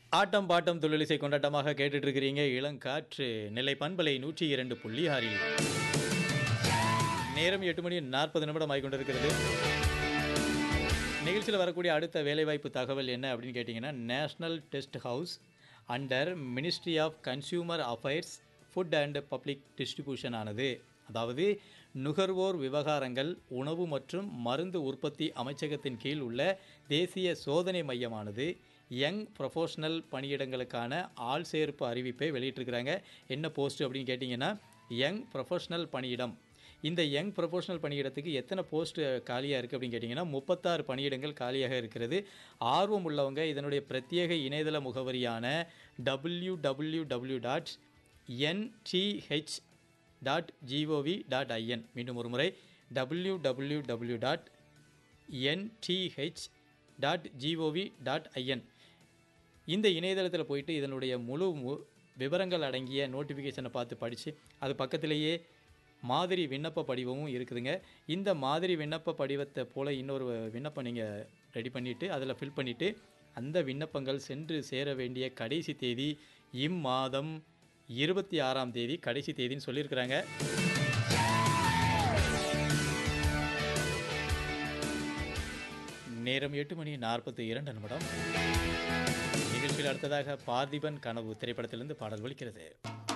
ஆட்டம் bottom தொழிலிசை கொண்டாட்டமாக கேட்டுட்டு இருக்கிறீங்க இளங்காற்று நெல்லை பண்பலை நூற்றி இரண்டு புள்ளி ஆறில் நேரம் எட்டு மணி நாற்பது நிமிடம் ஆகி கொண்டிருக்கிறது நிகழ்ச்சியில் வரக்கூடிய அடுத்த வேலைவாய்ப்பு தகவல் என்ன அப்படின்னு கேட்டிங்கன்னா national test house under ministry of consumer affairs food and public distribution ஆனது அதாவது நுகர்வோர் விவகாரங்கள் உணவு மற்றும் மருந்து உற்பத்தி அமைச்சகத்தின் கீழ் உள்ள தேசிய சோதனை மையமானது யங் ப்ரொஃபஷனல் பணியிடங்களுக்கான ஆள் சேர்ப்பு அறிவிப்பை வெளியிட்டிருக்கிறாங்க என்ன போஸ்ட் அப்படின்னு கேட்டிங்கன்னா யங் ப்ரொஃபஷனல் பணியிடம் இந்த யங் ப்ரொஃபஷனல் பணியிடத்துக்கு எத்தனை போஸ்ட் காலியாக இருக்குது அப்படின்னு கேட்டிங்கன்னா முப்பத்தாறு பணியிடங்கள் காலியாக இருக்கிறது ஆர்வம் உள்ளவங்க இதனுடைய பிரத்யேக இணையதள முகவரியான W W W dot NTH dot GOV dot IN மீண்டும் ஒரு முறை W W W dot NTH dot GOV dot IN இந்த இணையதளத்தில் போயிட்டு இதனுடைய முழு மு- விவரங்கள் அடங்கிய நோட்டிஃபிகேஷனை பார்த்து படித்து அது பக்கத்திலேயே மாதிரி விண்ணப்ப படிவமும் இருக்குதுங்க இந்த மாதிரி விண்ணப்ப படிவத்தை போல் இன்னொரு விண்ணப்பம் நீங்கள் ரெடி பண்ணிவிட்டு அதில் ஃபில் பண்ணிவிட்டு அந்த விண்ணப்பங்கள் சென்று சேர வேண்டிய கடைசி தேதி இம்மாதம் இருபத்தி ஆறாம் தேதி கடைசி தேதின்னு சொல்லியிருக்கிறாங்க நேரம் எட்டு மணி நாற்பத்தி இரண்டு நிமிடம் நிகழ்ச்சியில் அடுத்ததாக பார்த்திபன் கனவு திரைப்படத்திலிருந்து பாடல் ஒலிக்கிறது